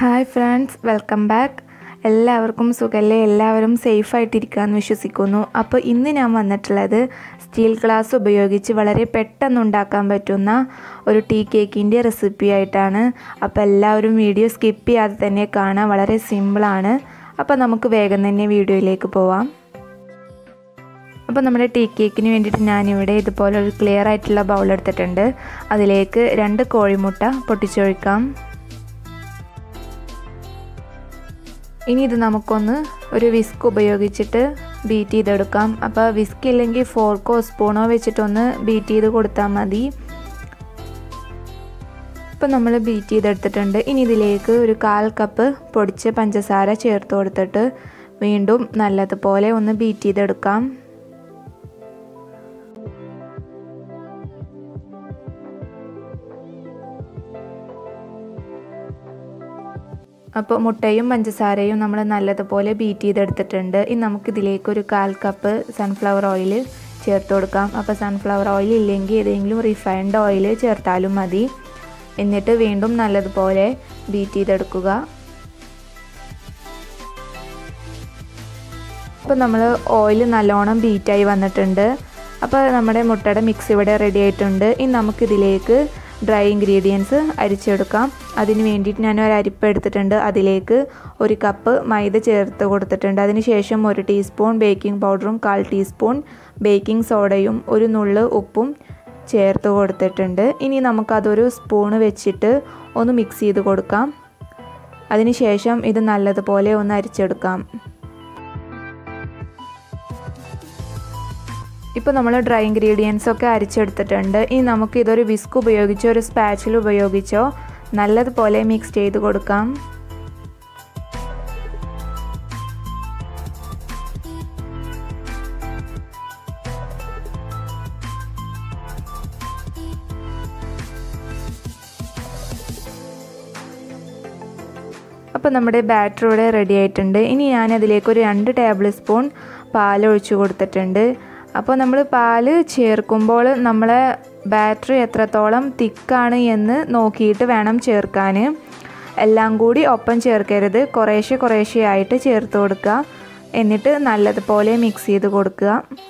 hi friends welcome back എല്ലാവർക്കും സുഖല്ലേ എല്ലാവരും സേഫായിട്ടിരിക്കാമെന്ന് വിശ്വസിക്കുന്നു അപ്പോൾ ഇന്ന് ഞാൻ വന്നിട്ടുള്ളത് സ്റ്റീൽ ഗ്ലാസ് ഉപയോഗിച്ച് വളരെ പെട്ടെന്ന് ഉണ്ടാക്കാൻ പറ്റുന്ന ഒരു ടീ കേക്കിൻ്റെ റെസിപ്പി ആയിട്ടാണ് അപ്പോൾ എല്ലാവരും വീഡിയോ സ്കിപ്പ് ചെയ്യാതെ തന്നെ കാണാൻ വളരെ സിമ്പിളാണ് അപ്പോൾ നമുക്ക് വേഗം തന്നെ വീഡിയോയിലേക്ക് പോവാം അപ്പോൾ നമ്മുടെ ടീ കേക്കിന് വേണ്ടിയിട്ട് ഞാനിവിടെ ഇതുപോലെ ഒരു ക്ലിയർ ആയിട്ടുള്ള ബൗൾ എടുത്തിട്ടുണ്ട് അതിലേക്ക് രണ്ട് കോഴിമുട്ട പൊട്ടിച്ചൊഴിക്കാം ഇനി ഇത് നമുക്കൊന്ന് ഒരു വിസ്ക് ഉപയോഗിച്ചിട്ട് ബീറ്റ് ചെയ്തെടുക്കാം അപ്പോൾ വിസ്ക് ഇല്ലെങ്കിൽ ഫോർക്കോ സ്പൂണോ വെച്ചിട്ടൊന്ന് ബീറ്റ് ചെയ്ത് കൊടുത്താൽ മതി ഇപ്പം നമ്മൾ ബീറ്റ് ചെയ്തെടുത്തിട്ടുണ്ട് ഇനി ഇതിലേക്ക് ഒരു കാൽ കപ്പ് പൊടിച്ച പഞ്ചസാര ചേർത്ത് കൊടുത്തിട്ട് വീണ്ടും നല്ലതുപോലെ ഒന്ന് ബീറ്റ് ചെയ്തെടുക്കാം അപ്പോൾ മുട്ടയും പഞ്ചസാരയും നമ്മൾ നല്ലതുപോലെ ബീറ്റ് ചെയ്തെടുത്തിട്ടുണ്ട് ഇനി നമുക്കിതിലേക്ക് ഒരു കാൽ കപ്പ് സൺഫ്ലവർ ഓയിൽ ചേർത്ത് കൊടുക്കാം അപ്പോൾ സൺഫ്ലവർ ഓയിൽ ഇല്ലെങ്കിൽ ഏതെങ്കിലും റിഫൈൻഡ് ഓയിൽ ചേർത്താലും മതി എന്നിട്ട് വീണ്ടും നല്ലതുപോലെ ബീറ്റ് ചെയ്തെടുക്കുക അപ്പോൾ നമ്മൾ ഓയിൽ നല്ലോണം ബീറ്റായി വന്നിട്ടുണ്ട് അപ്പോൾ നമ്മുടെ മുട്ടയുടെ മിക്സ് ഇവിടെ റെഡി ആയിട്ടുണ്ട് ഇനി നമുക്കിതിലേക്ക് ഡ്രൈ ഇൻഗ്രീഡിയൻസ് അരിച്ചെടുക്കാം അതിന് വേണ്ടിയിട്ട് ഞാൻ ഒരു അരിപ്പ് എടുത്തിട്ടുണ്ട് അതിലേക്ക് ഒരു കപ്പ് മൈദ ചേർത്ത് കൊടുത്തിട്ടുണ്ട് അതിനുശേഷം ഒരു ടീസ്പൂൺ ബേക്കിംഗ് പൗഡറും കാൽ ടീസ്പൂൺ ബേക്കിംഗ് സോഡയും ഒരു നുള്ള് ഉപ്പും ചേർത്ത് കൊടുത്തിട്ടുണ്ട് ഇനി നമുക്കതൊരു സ്പൂണ് വെച്ചിട്ട് ഒന്ന് മിക്സ് ചെയ്ത് കൊടുക്കാം അതിനുശേഷം ഇത് നല്ലതുപോലെ ഒന്ന് അരിച്ചെടുക്കാം ഇപ്പോൾ നമ്മൾ ഡ്രൈ ഇൻഗ്രീഡിയൻസ് ഒക്കെ അരിച്ചെടുത്തിട്ടുണ്ട് ഇനി നമുക്ക് ഇതൊരു വിസ്ക് ഉപയോഗിച്ചോ ഒരു സ്പാച്ചിൽ ഉപയോഗിച്ചോ നല്ലതുപോലെ മിക്സ് ചെയ്ത് കൊടുക്കാം അപ്പോൾ നമ്മുടെ ബാറ്റർ ഇവിടെ റെഡി ആയിട്ടുണ്ട് ഇനി ഞാൻ അതിലേക്ക് ഒരു രണ്ട് ടേബിൾ സ്പൂൺ പാൽ ഒഴിച്ചു കൊടുത്തിട്ടുണ്ട് അപ്പോൾ നമ്മൾ പാല് ചേർക്കുമ്പോൾ നമ്മളെ ബാറ്ററി എത്രത്തോളം തിക്കാണ് എന്ന് നോക്കിയിട്ട് വേണം ചേർക്കാൻ എല്ലാം കൂടി ഒപ്പം ചേർക്കരുത് കുറേശ്ശെ കുറേശ്ശെ ആയിട്ട് ചേർത്ത് കൊടുക്കുക എന്നിട്ട് നല്ലതുപോലെ മിക്സ് ചെയ്ത് കൊടുക്കുക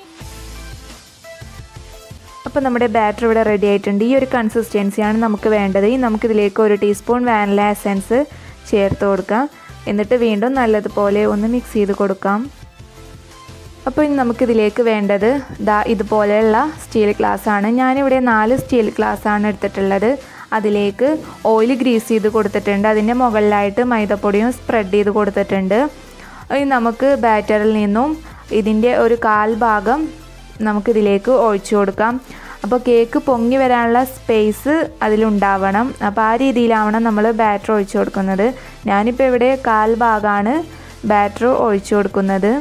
അപ്പോൾ നമ്മുടെ ബാറ്റർ ഇവിടെ റെഡി ആയിട്ടുണ്ട് ഈ ഒരു കൺസിസ്റ്റൻസിയാണ് നമുക്ക് വേണ്ടത് ഈ നമുക്കിതിലേക്ക് ഒരു ടീസ്പൂൺ വാനില എസൻസ് ചേർത്ത് കൊടുക്കാം എന്നിട്ട് വീണ്ടും നല്ലതുപോലെ ഒന്ന് മിക്സ് ചെയ്ത് കൊടുക്കാം അപ്പോൾ ഇനി നമുക്കിതിലേക്ക് വേണ്ടത് ദാ ഇതുപോലെയുള്ള സ്റ്റീൽ ഗ്ലാസ് ആണ് ഞാനിവിടെ നാല് സ്റ്റീൽ ഗ്ലാസ് ആണ് എടുത്തിട്ടുള്ളത് അതിലേക്ക് ഓയിൽ ഗ്രീസ് ചെയ്ത് കൊടുത്തിട്ടുണ്ട് അതിൻ്റെ മുകളിലായിട്ട് മൈദപ്പൊടിയും സ്പ്രെഡ് ചെയ്ത് കൊടുത്തിട്ടുണ്ട് ഇനി നമുക്ക് ബാറ്ററിൽ നിന്നും ഇതിൻ്റെ ഒരു കാൽ ഭാഗം നമുക്കിതിലേക്ക് ഒഴിച്ചു കൊടുക്കാം അപ്പോൾ കേക്ക് പൊങ്ങി വരാനുള്ള സ്പേസ് അതിലുണ്ടാവണം അപ്പോൾ ആ രീതിയിലാവണം നമ്മൾ ബാറ്റർ ഒഴിച്ചു കൊടുക്കുന്നത് ഞാനിപ്പോൾ ഇവിടെ കാൽ ഭാഗമാണ് ബാറ്റർ ഒഴിച്ചു കൊടുക്കുന്നത്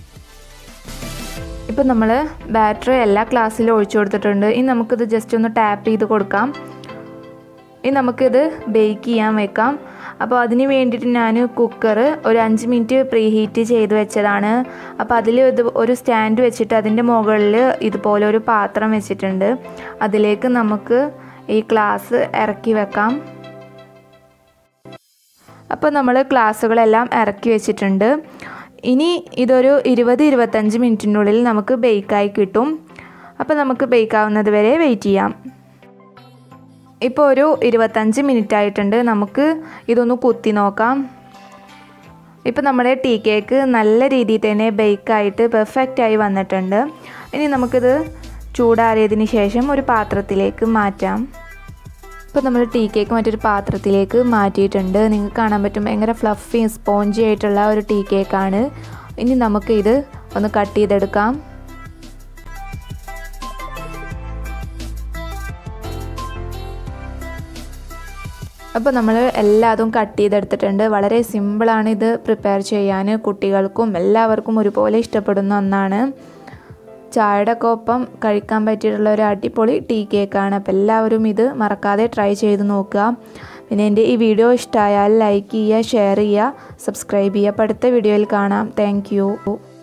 ഇപ്പം നമ്മൾ ബാറ്ററി എല്ലാ ക്ലാസ്സിലും ഒഴിച്ചു കൊടുത്തിട്ടുണ്ട് ഇനി നമുക്കിത് ജസ്റ്റ് ഒന്ന് ടാപ്പ് ചെയ്ത് കൊടുക്കാം ഇനി നമുക്കിത് ബേക്ക് ചെയ്യാൻ വെക്കാം അപ്പോൾ അതിന് വേണ്ടിയിട്ട് ഞാൻ കുക്കർ ഒരു അഞ്ച് മിനിറ്റ് പ്രീ ഹീറ്റ് ചെയ്ത് വെച്ചതാണ് അപ്പോൾ അതിൽ ഇത് ഒരു സ്റ്റാൻഡ് വെച്ചിട്ട് അതിൻ്റെ മുകളിൽ ഇതുപോലെ ഒരു പാത്രം വെച്ചിട്ടുണ്ട് അതിലേക്ക് നമുക്ക് ഈ ഗ്ലാസ് ഇറക്കി വെക്കാം അപ്പോൾ നമ്മൾ ഗ്ലാസ്സുകളെല്ലാം ഇറക്കി വെച്ചിട്ടുണ്ട് ഇനി ഇതൊരു ഇരുപത് ഇരുപത്തഞ്ച് മിനിറ്റിനുള്ളിൽ നമുക്ക് ബേക്കായി കിട്ടും അപ്പോൾ നമുക്ക് ബേക്കാവുന്നത് വരെ വെയിറ്റ് ചെയ്യാം ഇപ്പോൾ ഒരു ഇരുപത്തഞ്ച് മിനിറ്റ് ആയിട്ടുണ്ട് നമുക്ക് ഇതൊന്ന് കുത്തി നോക്കാം ഇപ്പോൾ നമ്മുടെ ടീ കേക്ക് നല്ല രീതിയിൽ തന്നെ ബേക്കായിട്ട് പെർഫെക്റ്റായി വന്നിട്ടുണ്ട് ഇനി നമുക്കിത് ചൂടാറിയതിന് ശേഷം ഒരു പാത്രത്തിലേക്ക് മാറ്റാം ഇപ്പോൾ നമ്മൾ ടീ കേക്ക് മറ്റൊരു പാത്രത്തിലേക്ക് മാറ്റിയിട്ടുണ്ട് നിങ്ങൾക്ക് കാണാൻ പറ്റും ഭയങ്കര ഫ്ലഫി സ്പോഞ്ചി ആയിട്ടുള്ള ഒരു ടീ കേക്കാണ് ഇനി നമുക്ക് ഇത് ഒന്ന് കട്ട് ചെയ്തെടുക്കാം അപ്പോൾ നമ്മൾ എല്ലാതും കട്ട് ചെയ്തെടുത്തിട്ടുണ്ട് വളരെ സിമ്പിളാണ് ഇത് പ്രിപ്പയർ ചെയ്യാൻ കുട്ടികൾക്കും എല്ലാവർക്കും ഒരുപോലെ ഇഷ്ടപ്പെടുന്ന ഒന്നാണ് ചായയുടെ ഒപ്പം കഴിക്കാൻ പറ്റിയിട്ടുള്ള ഒരു അടിപൊളി ടീ കേക്കാണ് അപ്പോൾ എല്ലാവരും ഇത് മറക്കാതെ ട്രൈ ചെയ്ത് നോക്കുക പിന്നെ എൻ്റെ ഈ വീഡിയോ ഇഷ്ടമായാൽ ലൈക്ക് ചെയ്യുക ഷെയർ ചെയ്യുക സബ്സ്ക്രൈബ് ചെയ്യുക അപ്പോൾ അടുത്ത വീഡിയോയിൽ കാണാം താങ്ക്